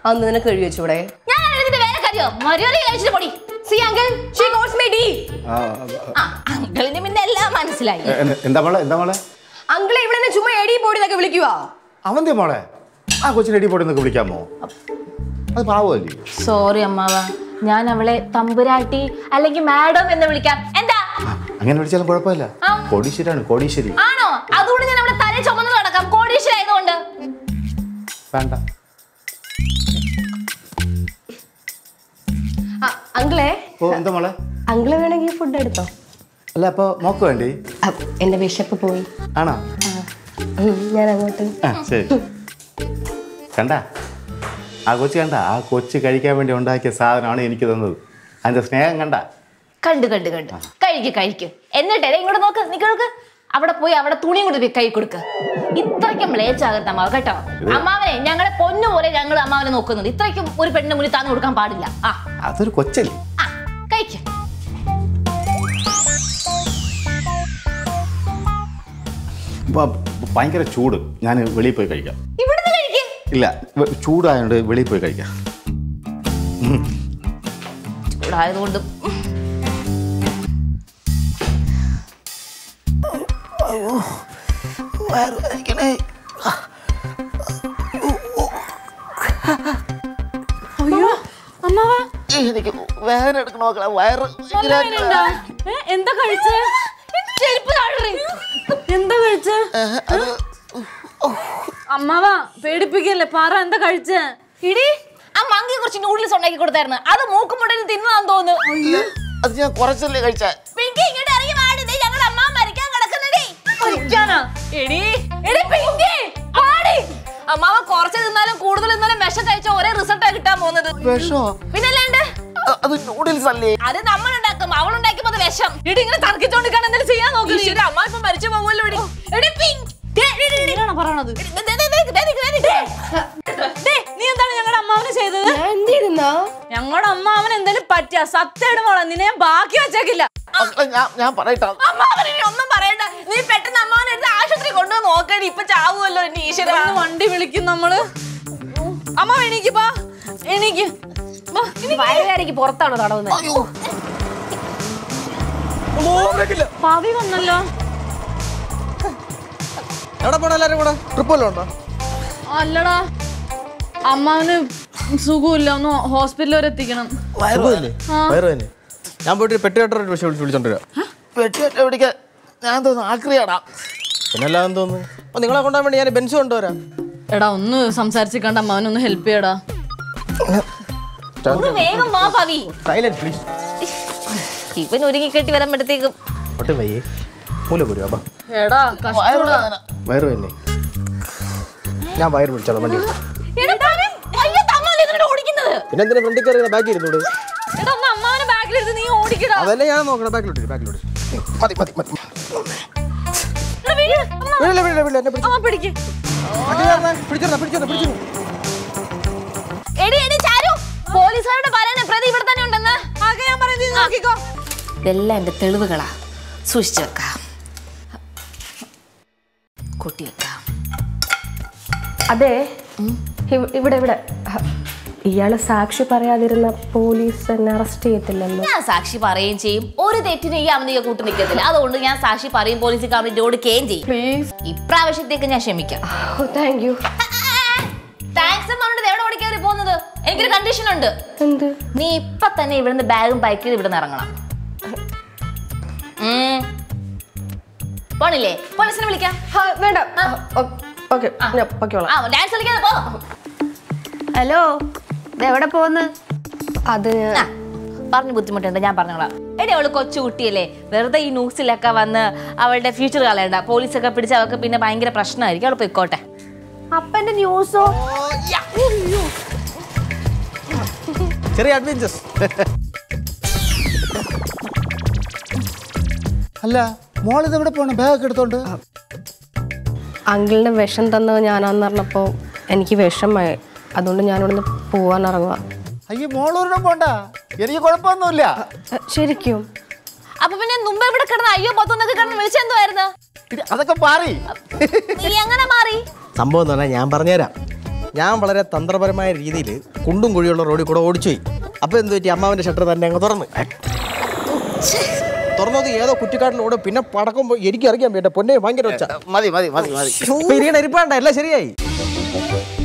അന്ന് നിനക്ക് എഴുതി വെച്ചൂടെ ഞാൻ എഴുതിട്ട് വേറെ കാര്യോ മര്യാദ കഴിച്ചിട്ട് പൊടി see uncle she calls me ഡി ആ, ആ അങ്കിളിന് പിന്നെ എല്ലാം മനസ്സിലായി എ- എ- എന്താ മോളെ എന്താ മോളെ അങ്കിളെ ഇവിടെ എന്നെ ചുമ്മാ എടി പോടി എന്നൊക്കെ വിളിക്കുക അവന്തി മോളെ ആ കൊച്ചിനെ എടി പോട്ടെന്നൊക്കെ വിളിക്കാമോ അത് പാവമല്ലേ സോറി അമ്മാവ ഞാൻ അവളെ തമ്പുരാട്ടി അല്ലെങ്കിൽ മാഡം എന്ന് വിളിക്കാം എന്താ അങ്ങനെ വിളിച്ചാലും കുഴപ്പമില്ല ആ. കോടീശ്വരാണ് കോടീശ്വരി ആണോ അതുകൊണ്ട് ഞാൻ അവിടെ തല ചുമന്ന് നടക്കാം കോടീശ്വരായതുകൊണ്ട് വേണ്ട ആ, അങ്കിളെ ഓ എന്താ മോളെ അങ്കിള് വേണമെങ്കിൽ ഫുഡ് എടുത്തോ അല്ല അപ്പൊ മോക്ക് വേണ്ടി ആ, എന്റെ വിശപ്പ് പോയി ആണോ ഉം, ഞാൻ അങ്ങോട്ട് ആ ശരി കണ്ട ആ കൊച്ചു കണ്ട ആ കൊച്ചു കഴിക്കാൻ വേണ്ടി ഉണ്ടാക്കിയ സാധനമാണ് എനിക്ക് തന്നത് അതിന്റെ സ്നേഹം കണ്ട കണ്ടു കണ്ടു കണ്ടു കഴിക്ക് കഴിക്ക് എന്നിട്ടേ ദേ ഇങ്ങോട്ട് നോക്ക് നിക്ക് നോക്ക് അവിടെ പോയി അവിടെ തുണിയും കൂടി കൈ കൊടുക്ക് ഇത്രയ്ക്കും മ്ലേച്ചാകരുത് അമ്മാവ് കേട്ടോ അമ്മാവനെ ഞങ്ങളെ പൊന്നു പോലെ ഞങ്ങൾ അമ്മാവനെ നോക്കുന്നുണ്ട് ഇത്രയ്ക്കും ഒരു പെണ്ണിന് മുന്നിൽ താന്ന് കൊടുക്കാൻ പാടില്ല ആ അതൊരു കൊച്ചല്ലേ ആ കഴിക്ക് ബ- ഭയങ്കര ചൂട് ഞാൻ വെളിയിൽ പോയി കഴിക്കാം ഇവിടുന്ന് കഴിക്ക് ഇല്ല വെ- ചൂടായതുകൊണ്ട് വെളിയിൽ പോയി കഴിക്കാം ചൂടായതുകൊണ്ട് അയ്യോ അമ്മാവാ എനിക്ക് വേദന എടുക്കണ മക്കളെ വയറ് നല്ല വേദനയുണ്ടോ? ഏ, എന്താ കഴിച്ചേ ചെരുപ്പ് താഴെ എന്താ കഴിച്ചേ അമ്മാവാ പേടിപ്പിക്കല്ലേ പറ എന്താ കഴിച്ചേ ഇടി ആ മങ്കി കുറച്ച് നൂഡിൽസ് ഉണ്ടാക്കി കൊടുത്തായിരുന്നു അത് മൂക്കുമുട്ടന് തിന്നതാന്ന് തോന്നുന്നു അത് ഞാൻ കുറച്ചല്ലേ കഴിച്ച പിങ്കി ഇങ്ങോട്ട് ഇറങ്ങി വാടി ദേ ഞങ്ങളുടെ അമ്മ മരിക്കാൻ കിടക്കുന്നുണ്ടേ കഴിക്കാനാ എടി എടി പിങ്കി വാടി അമ്മാവ കുറച്ച് തിന്നാലും കൂടുതൽ തിന്നാലും വിഷം കഴിച്ച ഒരേ റിസൾട്ടാ കിട്ടാൻ പോകുന്നത് വിഷോ പിന്നല്ലാണ്ട് അത് നൂഡിൽസ് അല്ലേ അത് നമ്മൾ ഉണ്ടാക്കും അവൾ ഉണ്ടാക്കിയപ്പോ അത് വിഷം ഇടി ഇങ്ങനെ തർക്കിച്ചോണ്ടിരിക്കാൻ എന്തെങ്കിലും ചെയ്യാൻ നോക്കില്ല അമ്മ ഇപ്പൊ മരിച്ചു പോകുമല്ലോ ഇടി എടി പിങ്ക് ദേ, ദേ, ദേ, ദേ. എന്തിനാണ് പറയണത് എടി, ദേ, ദേ, ദേ, ദേ, ദേ, ദേ, ദേ. ദേ, നീ എന്താണ് ഞങ്ങളുടെ അമ്മാവനെ ചെയ്തത് ഞാൻ എന്തിരുന്നാ ഞങ്ങളുടെ അമ്മാവൻ എന്തെങ്കിലും പറ്റിയ സത്യയുടെ മോളെ നിന്നെ ഞാൻ ബാക്കി വെച്ചേക്കില്ല മക്കളെ ഞാൻ ഞാൻ പറയട്ടാ അമ്മാവനെ ഇനി ഒന്നും പറയണ്ട നീ പെട്ടെന്ന് അമ്മാവനെ എടുത്ത് ആശുപത്രി കൊണ്ടുവന്ന് നോക്കടി ഇപ്പൊ ചാവുമല്ലോ എന്റെ ഈശ്വര ഇന്ന് വണ്ടി വിളിക്കും നമ്മള് അമ്മ എണീക്ക് ബാ എണീക്ക് ബാ, എണീക്ക്. വയറുകാരിക്ക് പുറത്താണോ തടവുന്നത് അയ്യോ പവി വന്നല്ലോ എവിടെ പോണ എല്ലാരും കൂടെ ട്രിപ്പ് വല്ലതും ഉണ്ടോ അല്ലടാ അമ്മാവന് സുഖമില്ല ഒന്ന് ഹോസ്പിറ്റലിൽ വരെ എത്തിക്കണം സുഖമില്ലേ വയറ് തന്നെ ഞാൻ പോയിട്ട് പെട്ടിയാട്ടൊരു വിളിച്ച് വിളിച്ചോണ്ട് വരാം പെട്ടിയൊറ്റ പിടിക്കാൻ ഞാൻ തോന്നുന്നു ആക്രിയാടാ പിന്നെ അല്ലാതെ തോന്നുന്നു അപ്പൊ നിങ്ങളെ കൊണ്ടുപോകാൻ വേണ്ടി ഞാൻ ബെൻസ് കൊണ്ടുവരാം എടാ ഒന്ന് സംസാരിച്ച് കണ്ട അമ്മാവനൊന്ന് ഹെൽപ്പ് ചെയ്യടാ ഒന്ന് വേഗം വാ പവി സൈലന്റ് പ്ലീസ് ഇവൻ ഒരുങ്ങി കെട്ടി വരുമ്പോഴത്തേക്കും ഒട്ടും വയ്യേ മൂല പോരുവാ ബാ എടാ വയറുവേദന വയറ് തന്നെ ഞാൻ വയറ് പിടിച്ചോളാം വണ്ടി എടുത്തോ. അയ്യോ തമ്മല്ലേ ഇതിനോട് ഓടിക്കുന്നത് പിന്നെ എന്തിനാ ഫ്രണ്ടിൽ കയറി ബാക്കി ഇരുന്നൂടെ എടാ ഒന്ന് അമ്മാവനെ ബാക്കിലെടുത്ത് നീ ഓടിക്കടാ അതല്ലേ ഞാൻ നോക്കണം ബാക്കിലോട്ട് ബാക്കിലോട്ട് മതി മതി മതി എടാ, വീഴ്. അമ്മ, വീടില്ല വീടില്ല വീടില്ല എന്നെ പിടിച്ചു അമ്മ പിടിക്ക് പിടിച്ചോ പിടിച്ചോ പിടിച്ചോ എടി എടി ചാരു പോലീസുകാരുടെ പറയാൻ പ്രതി ഇവിടെ തന്നെ ഉണ്ടെന്ന് ആകെ ഞാൻ പറയുന്നത് നീ നോക്കിക്കോ ഇതെല്ലാം എന്റെ തെളിവുകളാ സൂക്ഷിച്ചു വെക്കാം കൊട്ടി വെക്കാം അതെ ഇവ- ഇവിടെ ഇവിടെ ഹ, ഇയാള് സാക്ഷി പറയാതിരുന്ന പോലീസ് എന്നെ അറസ്റ്റ് ചെയ്യത്തില്ലല്ലോ ഞാൻ സാക്ഷി പറയുകയും ചെയ്യും ഒരു തെറ്റിന് ഈ അവധിയെ കൂട്ടി നിൽക്കത്തില്ല അതുകൊണ്ട് ഞാൻ സാക്ഷി പറയും പോലീസ് കമ്മിറ്റി ഓടിക്കുകയും ചെയ്യും പ്ലീസ് ഇപ്രാവശ്യത്തേക്ക് ഞാൻ ക്ഷമിക്കാം ഓ താങ്ക് യു താങ്ക്സ് പറഞ്ഞിട്ട് എവിടെ ഓടി കയറി പോകുന്നത് എനിക്കൊരു കണ്ടീഷൻ ഉണ്ട് എന്ത് നീ ഇപ്പൊ തന്നെ ഇവിടുന്ന് ബാഗും ബൈക്കിൽ ഇവിടുന്ന് ഇറങ്ങണം ഉം. പോണില്ലേ പോലീസിനെ വിളിക്കാം ആ, വേണ്ട ഓക്കെ ഞാൻ പൊക്കോളാം ആ ഡാൻസ് കളിക്കാതെ പോ ഹലോ ഇത് എവിടെ പോന്ന് അത് ആ, പറഞ്ഞു ബുദ്ധിമുട്ടുണ്ട് ഞാൻ പറഞ്ഞോളാം എടി അവള് കൊച്ചു കുട്ടിയല്ലേ വെറുതെ ഈ ന്യൂസിലൊക്കെ വന്ന് അവളുടെ ഫ്യൂച്ചർ കളയണ്ട പോലീസൊക്കെ പിടിച്ച് അവൾക്ക് പിന്നെ ഭയങ്കര പ്രശ്നമായിരിക്കും അവൾ പോയിക്കോട്ടെ അപ്പന്റെ ന്യൂസോ ചെറിയ അഡ്വഞ്ചേഴ്സ് അല്ല മോളിത് എവിടെ പോകണം ബാഗ് എടുത്തോണ്ട് അങ്കിളിന് വിഷം തന്നത് ഞാനാന്ന് പറഞ്ഞപ്പോൾ എനിക്ക് വിഷമായി അതുകൊണ്ട് ഞാനിവിടുന്ന് പോവാൻ ഇറങ്ങുക അയ്യോ മോളൂരിനും പോണ്ട എനിക്ക് കുഴപ്പമൊന്നുമില്ല ശരിക്കും അപ്പൊ പിന്നെ മുമ്പ് ഇവിടെ കിടന്ന് അയ്യോ പൊത്തുന്നൊക്കെ കിടന്ന് വിളിച്ചെന്തുവായിരുന്നു ഇത് അതൊക്കെ മാറി നീ എങ്ങനെ മാറി സംഭവം എന്ന് പറഞ്ഞാൽ ഞാൻ പറഞ്ഞുതരാം ഞാൻ വളരെ തന്ത്രപരമായ രീതിയിൽ കുണ്ടും കുഴിയുള്ള റോഡിൽ കൂടെ ഓടിച്ചു പോയി അപ്പോൾ എന്ത് പറ്റി അമ്മാവൻ്റെ ഷട്ടർ തന്നെ അങ്ങ് തുറന്ന് തുറന്നത് ഏതോ കുറ്റിക്കാട്ടിലൂടെ പിന്നെ പടക്കുമ്പോൾ എനിക്ക് അറിയാൻ പറ്റ പൊന്നെ ഭയങ്കര ഒച്ച മതി മതി മതി മതി ഇപ്പൊ ഇരിക്കണ ഇരിപ്പാണ്ട എല്ലാം ശരിയായി